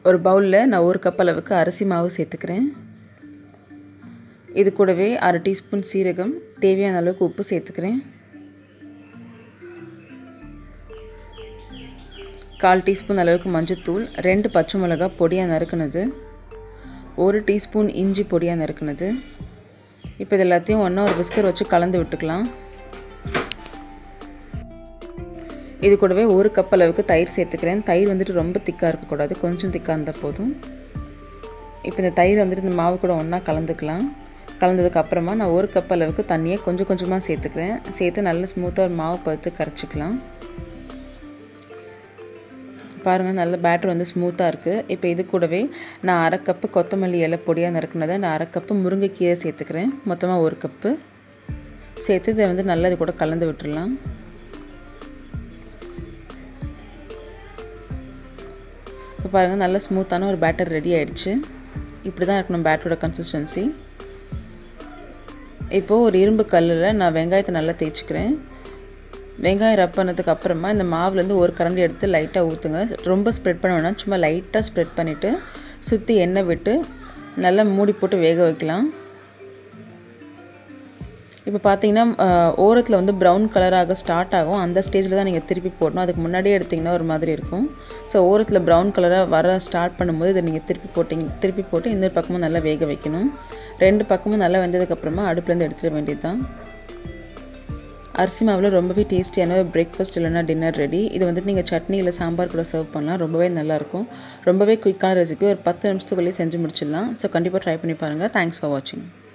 ஒரு பவுலில் நான் ஒரு கப் அளவுக்கு அரிசி மாவு சேர்த்துக்கிறேன் இது கூடவே அரை டீஸ்பூன் சீரகம் தேவையான அளவுக்கு உப்பு சேர்த்துக்கிறேன் கால் டீஸ்பூன் அளவுக்கு மஞ்சத்தூள் ரெண்டு பச்சை மிளகா பொடியாக நறுக்குனது ஒரு டீஸ்பூன் இஞ்சி பொடியாக நறுக்குனது இப்போ இது எல்லாத்தையும் ஒன்றா ஒரு விஸ்கர் வச்சு கலந்து விட்டுக்கலாம் இது கூடவே ஒரு கப் அளவுக்கு தயிர் சேர்த்துக்கிறேன் தயிர் வந்துட்டு ரொம்ப திக்காக இருக்கக்கூடாது கொஞ்சம் திக்காக இருந்தால் போதும் இப்போ இந்த தயிர் வந்துட்டு இந்த மாவு கூட ஒன்றா கலந்துக்கலாம் கலந்ததுக்கு அப்புறமா நான் ஒரு கப் அளவுக்கு தண்ணியை கொஞ்சம் கொஞ்சமாக சேர்த்துக்கிறேன் சேர்த்து நல்ல ஸ்மூத்தாக ஒரு மாவு பருத்து கரைச்சிக்கலாம் பாருங்கள் நல்ல பேட்டர் வந்து ஸ்மூத்தாக இருக்குது இப்போ இது கூடவே நான் அரை கப்பு கொத்தமல்லி இலை பொடியாக நறுக்குனதை நான் அரை கப்பு முருங்கைக்கீரை சேர்த்துக்கிறேன் மொத்தமாக ஒரு கப்பு சேர்த்து இதை வந்து நல்லா இது கூட கலந்து விட்டுடலாம் இப்போ பாருங்கள் நல்ல ஸ்மூத்தான ஒரு பேட்டர் ரெடி ஆகிடுச்சு இப்படி தான் இருக்கணும் பேட்டரோட கன்சிஸ்டன்சி இப்போது ஒரு இரும்பு கல்லில் நான் வெங்காயத்தை நல்லா தேய்ச்சிக்கிறேன் வெங்காயம் ரப் பண்ணதுக்கு அப்புறமா இந்த மாவுலேருந்து ஒரு கரண்டி எடுத்து லைட்டாக ஊற்றுங்க ரொம்ப ஸ்ப்ரெட் பண்ண வேணாம் சும்மா லைட்டாக ஸ்ப்ரெட் பண்ணிவிட்டு சுற்றி எண்ணெய் விட்டு நல்லா மூடி போட்டு வேக வைக்கலாம் இப்போ பார்த்தீங்கன்னா ஓரத்தில் வந்து ப்ரௌன் கலராக ஸ்டார்ட் ஆகும் அந்த ஸ்டேஜில் தான் நீங்கள் திருப்பி போடணும் அதுக்கு முன்னாடியே எடுத்திங்கன்னா ஒரு மாதிரி இருக்கும் ஸோ ஓரத்தில் ப்ரௌன் கலராக வர ஸ்டார்ட் பண்ணும்போது இதை நீங்கள் திருப்பி போட்டிங்க திருப்பி போட்டு இன்னொரு பக்கமும் நல்லா வேக வைக்கணும் ரெண்டு பக்கமும் நல்லா வெந்ததுக்கப்புறமா அடுப்புலேருந்து எடுத்துட வேண்டியது தான் அரிசி மாவில் ரொம்பவே டேஸ்டியான ஒரு பிரேக்ஃபாஸ்ட் இல்லைனா டின்னர் ரெடி இது வந்துட்டு நீங்கள் சட்னி இல்லை சாம்பார் கூட சர்வ் பண்ணலாம் ரொம்பவே நல்லாயிருக்கும் ரொம்பவே குயிக்கான ரெசிபி ஒரு பத்து நிமிஷத்துக்குள்ளேயே செஞ்சு முடிச்சிடலாம் ஸோ கண்டிப்பாக ட்ரை பண்ணி பாருங்கள் தேங்க்ஸ் ஃபார் வாட்சிங்